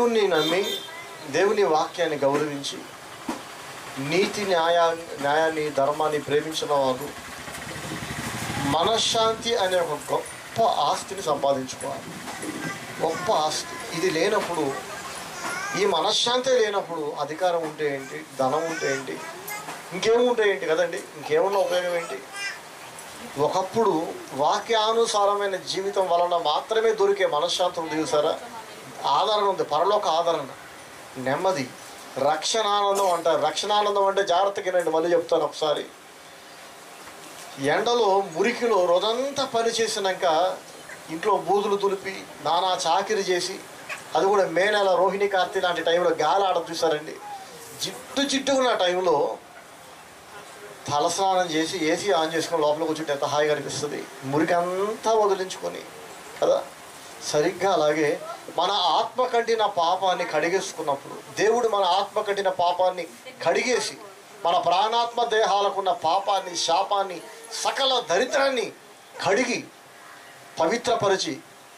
దేవుణ్ణి నమ్మి దేవుని వాక్యాన్ని గౌరవించి నీతి న్యాయ న్యాయాన్ని ధర్మాన్ని ప్రేమించిన వారు మనశ్శాంతి అనే ఒక గొప్ప ఆస్తిని సంపాదించుకోవాలి గొప్ప ఆస్తి ఇది లేనప్పుడు ఈ మనశ్శాంతి లేనప్పుడు అధికారం ఉంటే ఏంటి ధనం ఉంటే ఏంటి ఇంకేముంటే ఏంటి కదండి ఇంకేమున్న ఉపయోగం ఏంటి ఒకప్పుడు వాక్యానుసారమైన జీవితం వలన మాత్రమే దొరికే మనశ్శాంతి ఉంది చూసారా ఆదరణ ఉంది పరలోక ఆదరణ నెమ్మది రక్షణానందం అంటారు రక్షణానందం అంటే జాగ్రత్తగా రండి మళ్ళీ చెప్తాను ఒకసారి ఎండలో మురికిలో రోజంతా పని చేసినాక ఇంట్లో బూదులు తులిపి నానా చాకిరి చేసి అది కూడా మే నెల రోహిణి కార్తీ లాంటి టైంలో గాలి ఆడ చూసారండి జిట్టు జిట్టుకున్న టైంలో తలస్నానం చేసి ఏసీ ఆన్ చేసుకొని లోపల కూర్చుంటే ఎంత హాయిగా అనిపిస్తుంది మురికి అంతా వదిలించుకొని కదా సరిగ్గా అలాగే మన ఆత్మ కంటిన పాపాన్ని కడిగేసుకున్నప్పుడు దేవుడు మన ఆత్మ కంటిన పాపాన్ని కడిగేసి మన ప్రాణాత్మ దేహాలకున్న పాపాన్ని శాపాన్ని సకల దరిద్రాన్ని కడిగి పవిత్రపరిచి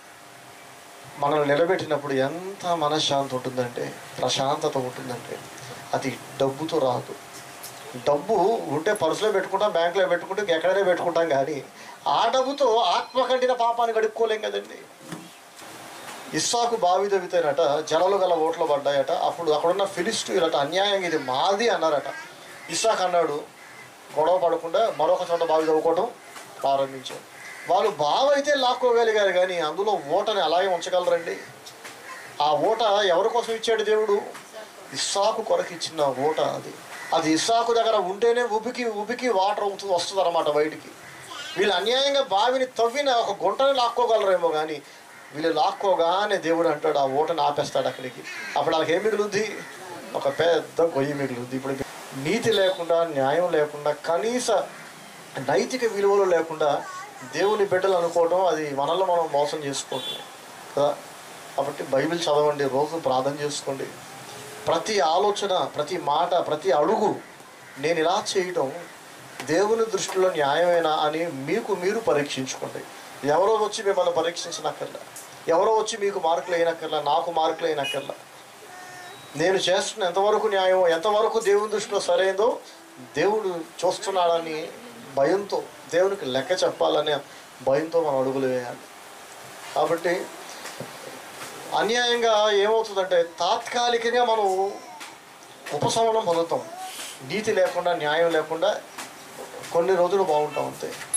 మనల్ని నిలబెట్టినప్పుడు ఎంత మనశ్శాంతి ఉంటుందంటే ప్రశాంతత ఉంటుందంటే అది డబ్బుతో రాదు డబ్బు ఉంటే పర్సులో పెట్టుకుంటాం బ్యాంకులో పెట్టుకుంటాం ఎక్కడైనా పెట్టుకుంటాం కానీ ఆ డబ్బుతో ఆత్మ కంటిన పాపాన్ని గడుక్కోలేం కదండి ఇస్సాకు బావి తవ్వితేనట జలలు గల ఓట్లు పడ్డాయట అప్పుడు అక్కడున్న ఫిలిస్టీయులట అన్యాయం ఇది మాది అన్నారట ఇస్సాక్ అన్నాడు గొడవ పడకుండా మరొక చోట బావి తవ్వుకోవడం ప్రారంభించారు వాళ్ళు బావి అయితే లాక్కోగలిగారు కానీ అందులో ఓటని అలాగే ఉంచగలరండి ఆ ఓట ఎవరి కోసం ఇచ్చాడు దేవుడు ఇస్సాకు కొరకు ఇచ్చిన ఓట అది అది ఇస్సాకు దగ్గర ఉంటేనే ఉబికి ఉబికి వాటర్ అవుతూ వస్తుంది అనమాట బయటికి వీళ్ళు అన్యాయంగా బావిని తవ్విన ఒక గుంటని లాక్కోగలరేమో కానీ వీళ్ళు లాక్కోగానే దేవుడు అంటాడు ఆ ఓటని ఆపేస్తాడు అక్కడికి అప్పుడు వాళ్ళకి ఏం మిగులుద్ది ఒక పెద్ద గొయ్యి మిగులుద్ది ఇప్పుడు నీతి లేకుండా న్యాయం లేకుండా కనీస నైతిక విలువలు లేకుండా దేవుని బిడ్డలు అనుకోవడం అది మనల్ని మనం మోసం చేసుకోవటం కదా కాబట్టి బైబిల్ చదవండి రోజు ప్రార్థన చేసుకోండి ప్రతి ఆలోచన ప్రతి మాట ప్రతి అడుగు నేను ఇలా చేయటం దేవుని దృష్టిలో న్యాయమేనా అని మీకు మీరు పరీక్షించుకోండి ఎవరో వచ్చి మిమ్మల్ని పరీక్షించనక్కర్లా ఎవరో వచ్చి మీకు మార్కులు అయినక్కర్లా నాకు మార్కులు అయినక్కర్లా నేను చేస్తున్న ఎంతవరకు న్యాయమో ఎంతవరకు దేవుని దృష్టిలో సరైందో దేవుడు చూస్తున్నాడని భయంతో దేవునికి లెక్క చెప్పాలనే భయంతో మనం అడుగులు వేయాలి కాబట్టి అన్యాయంగా ఏమవుతుందంటే తాత్కాలికంగా మనం ఉపశమనం పొందుతాం నీతి లేకుండా న్యాయం లేకుండా కొన్ని రోజులు బాగుంటాం అంతే